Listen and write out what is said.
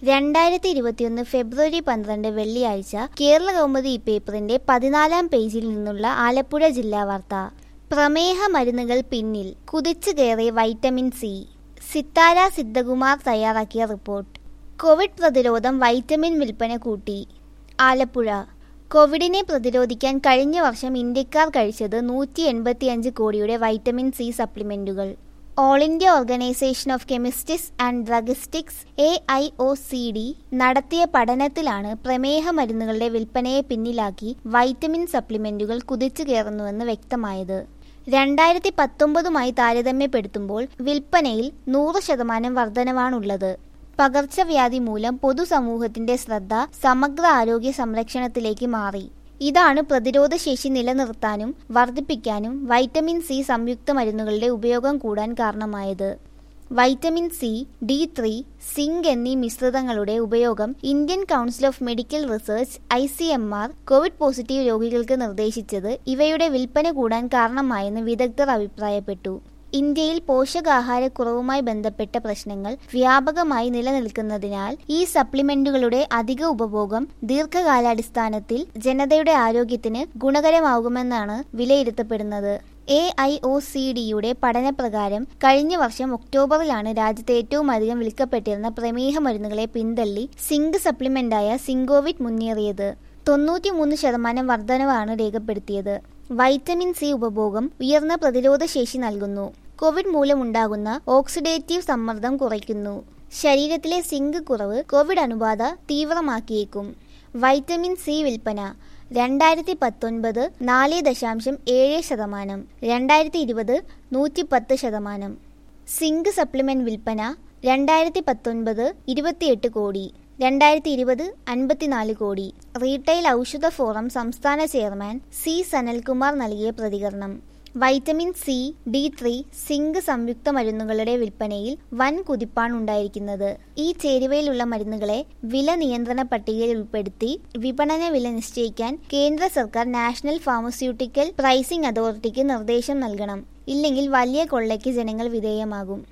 രണ്ടായിരത്തി ഇരുപത്തിയൊന്ന് ഫെബ്രുവരി പന്ത്രണ്ട് വെള്ളിയാഴ്ച കേരള കൗമുദി പേപ്പറിന്റെ പതിനാലാം പേജിൽ നിന്നുള്ള ആലപ്പുഴ ജില്ലാ വാർത്ത പ്രമേഹ മരുന്നുകൾ പിന്നിൽ കുതിച്ചു കയറി വൈറ്റമിൻ സി സിത്താര സിദ്ധകുമാർ തയ്യാറാക്കിയ റിപ്പോർട്ട് കോവിഡ് പ്രതിരോധം വൈറ്റമിൻ വിൽപ്പന കൂട്ടി ആലപ്പുഴ കോവിഡിനെ പ്രതിരോധിക്കാൻ കഴിഞ്ഞ വർഷം ഇന്ത്യക്കാർ കഴിച്ചത് നൂറ്റി എൺപത്തിയഞ്ച് കോടിയുടെ വൈറ്റമിൻ സി സപ്ലിമെന്റുകൾ All India Organisation of Chemists and Druggists A I O C D നടത്തിയ പഠനത്തിലാണ് പ്രമേഹ മരുന്നുകളുടെ വിൽപ്പനയെ പിന്നിലാക്കി വൈറ്റമിൻ സപ്ലിമെന്റുകൾ കുതിച്ചു കയറുന്നുവെന്ന് വ്യക്തമായത് രണ്ടായിരത്തി പത്തൊമ്പതുമായി താരതമ്യപ്പെടുത്തുമ്പോൾ വിൽപ്പനയിൽ നൂറ് ശതമാനം വർധനവാണുള്ളത് പകർച്ചവ്യാധി മൂലം പൊതുസമൂഹത്തിന്റെ ശ്രദ്ധ സമഗ്ര ആരോഗ്യ സംരക്ഷണത്തിലേക്ക് മാറി ഇതാണ് പ്രതിരോധശേഷി നിലനിർത്താനും വർദ്ധിപ്പിക്കാനും വൈറ്റമിൻ സി സംയുക്ത മരുന്നുകളുടെ ഉപയോഗം കൂടാൻ കാരണമായത് vitamin C D three zinc എന്നീ മിശ്രിതങ്ങളുടെ ഉപയോഗം Indian Council of Medical Research I C M R Covid positive രോഗികൾക്ക് നിർദ്ദേശിച്ചത് ഇവയുടെ വിൽപ്പന കൂടാൻ കാരണമായെന്ന് വിദഗ്ധർ അഭിപ്രായപ്പെട്ടു ഇന്ത്യയിൽ പോഷകാഹാരക്കുറവുമായി ബന്ധപ്പെട്ട പ്രശ്നങ്ങൾ വ്യാപകമായി നിലനിൽക്കുന്നതിനാൽ ഈ സപ്ലിമെന്റുകളുടെ അധിക ഉപഭോഗം ദീർഘകാലാടിസ്ഥാനത്തിൽ ജനതയുടെ ആരോഗ്യത്തിന് ഗുണകരമാകുമെന്നാണ് വിലയിരുത്തപ്പെടുന്നത് എ ഐ ഒ സി ഡിയുടെ പഠനപ്രകാരം കഴിഞ്ഞ വർഷം ഒക്ടോബറിലാണ് രാജ്യത്ത് ഏറ്റവും അധികം വിൽക്കപ്പെട്ടിരുന്ന പ്രമേഹ മരുന്നുകളെ പിന്തള്ളി സിങ്ക് സപ്ലിമെന്റായ സിങ്കോവിറ്റ് മുന്നേറിയത് തൊണ്ണൂറ്റിമൂന്ന് ശതമാനം വർധനവാണ് രേഖപ്പെടുത്തിയത് വൈറ്റമിൻ സി ഉപഭോഗം ഉയർന്ന പ്രതിരോധ ശേഷി നൽകുന്നു കോവിഡ് മൂലമുണ്ടാകുന്ന ഓക്സിഡേറ്റീവ് സമ്മർദ്ദം കുറയ്ക്കുന്നു ശരീരത്തിലെ സിങ്ക് കുറവ് കോവിഡ് അണുബാധ തീവ്രമാക്കിയേക്കും വൈറ്റമിൻ സി വിൽപ്പന രണ്ടായിരത്തി പത്തൊൻപത് നാല് ദശാംശം ഏഴ് ശതമാനം രണ്ടായിരത്തി ഇരുപത് നൂറ്റിപ്പത്ത് ശതമാനം സിങ്ക് സപ്ലിമെന്റ് വിൽപ്പന രണ്ടായിരത്തി പത്തൊൻപത് ഇരുപത്തിയെട്ട് കോടി രണ്ടായിരത്തി ഇരുപത് അൻപത്തിനാല് കോടി റീറ്റെയിൽ ഔഷധ ഫോറം സംസ്ഥാന ചെയർമാൻ സി സനൽകുമാർ നൽകിയ പ്രതികരണം vitamin C D three zinc സംയുക്ത മരുന്നുകളുടെ വിൽപ്പനയിൽ വൻ കുതിപ്പാണ് ഉണ്ടായിരിക്കുന്നത് ഈ ചേരുവയിലുള്ള മരുന്നുകളെ വില നിയന്ത്രണ പട്ടികയിൽ ഉൾപ്പെടുത്തി വിപണന വില നിശ്ചയിക്കാൻ കേന്ദ്ര സർക്കാർ നാഷണൽ ഫാർമസ്യൂട്ടിക്കൽ പ്രൈസിംഗ് അതോറിറ്റിക്ക് നിർദ്ദേശം നൽകണം ഇല്ലെങ്കിൽ വലിയ കൊള്ളയ്ക്ക് ജനങ്ങൾ വിധേയമാകും